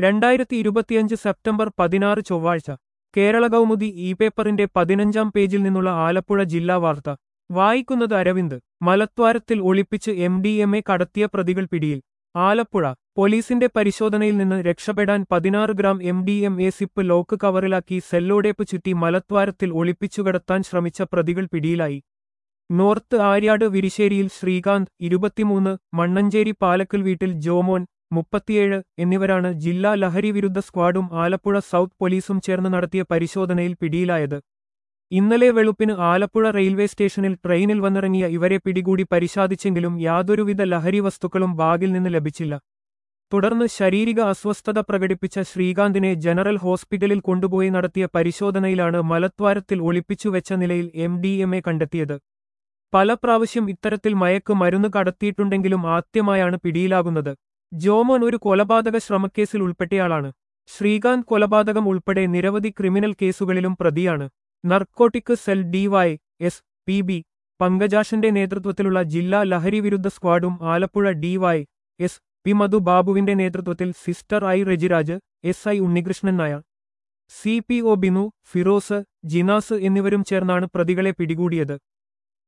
രണ്ടായിരത്തി ഇരുപത്തിയഞ്ച് സെപ്റ്റംബർ പതിനാറ് ചൊവ്വാഴ്ച കേരള കൗമുദി ഇ പേപ്പറിന്റെ പതിനഞ്ചാം പേജിൽ നിന്നുള്ള ആലപ്പുഴ ജില്ലാ വാർത്ത വായിക്കുന്നത് അരവിന്ദ് മലദ്വാരത്തിൽ ഒളിപ്പിച്ച് എം ഡി എം എ കടത്തിയ പ്രതികൾ പിടിയിൽ ആലപ്പുഴ പോലീസിന്റെ പരിശോധനയിൽ നിന്ന് രക്ഷപ്പെടാൻ പതിനാറ് gram M D M A zip lock കവറിലാക്കി സെല്ലോടേപ്പ് ചുറ്റി മലദ്വാരത്തിൽ ഒളിപ്പിച്ചുകടത്താൻ ശ്രമിച്ച പ്രതികൾ പിടിയിലായി നോർത്ത് ആര്യാട് വിരിശ്ശേരിയിൽ ശ്രീകാന്ത് ഇരുപത്തിമൂന്ന് മണ്ണഞ്ചേരി പാലക്കൽ വീട്ടിൽ ജോമോൻ മുപ്പത്തിയേഴ് എന്നിവരാണ് ജില്ലാ ലഹരി വിരുദ്ധ സ്ക്വാഡും ആലപ്പുഴ സൗത്ത് പോലീസും ചേർന്ന് നടത്തിയ പരിശോധനയിൽ പിടിയിലായത് ഇന്നലെ വെളുപ്പിന് ആലപ്പുഴ റെയിൽവേ സ്റ്റേഷനിൽ ട്രെയിനിൽ വന്നിറങ്ങിയ ഇവരെ പിടികൂടി പരിശോധിച്ചെങ്കിലും യാതൊരുവിധ ലഹരി വസ്തുക്കളും ബാഗിൽ നിന്ന് ലഭിച്ചില്ല തുടർന്ന് ശാരീരിക അസ്വസ്ഥത പ്രകടിപ്പിച്ച ശ്രീകാന്തിനെ ജനറൽ ഹോസ്പിറ്റലിൽ കൊണ്ടുപോയി നടത്തിയ പരിശോധനയിലാണ് മലദ്വാരത്തിൽ ഒളിപ്പിച്ചുവെച്ച നിലയിൽ എം ഡി എം എ കണ്ടെത്തിയത് പല പ്രാവശ്യം ഇത്തരത്തിൽ മയക്ക് മരുന്ന് കടത്തിയിട്ടുണ്ടെങ്കിലും ആദ്യമായാണ് പിടിയിലാകുന്നത് ജോമോൻ ഒരു കൊലപാതക ശ്രമക്കേസിൽ ഉൾപ്പെട്ടയാളാണ് ശ്രീകാന്ത് കൊലപാതകം ഉൾപ്പെടെ നിരവധി ക്രിമിനൽ കേസുകളിലും പ്രതിയാണ് narcotic cell D Y S P B പങ്കജാഷന്റെ നേതൃത്വത്തിലുള്ള ജില്ലാ ലഹരി വിരുദ്ധ സ്ക്വാഡും Alappuzha D Y S P Madhu ബാബുവിന്റെ നേതൃത്വത്തിൽ സിസ്റ്റർ I Rejiraj S I Unnikrishnan Nair C P O Binu Firoz Jinas എന്നിവരും ചേർന്നാണ് പ്രതികളെ പിടികൂടിയത്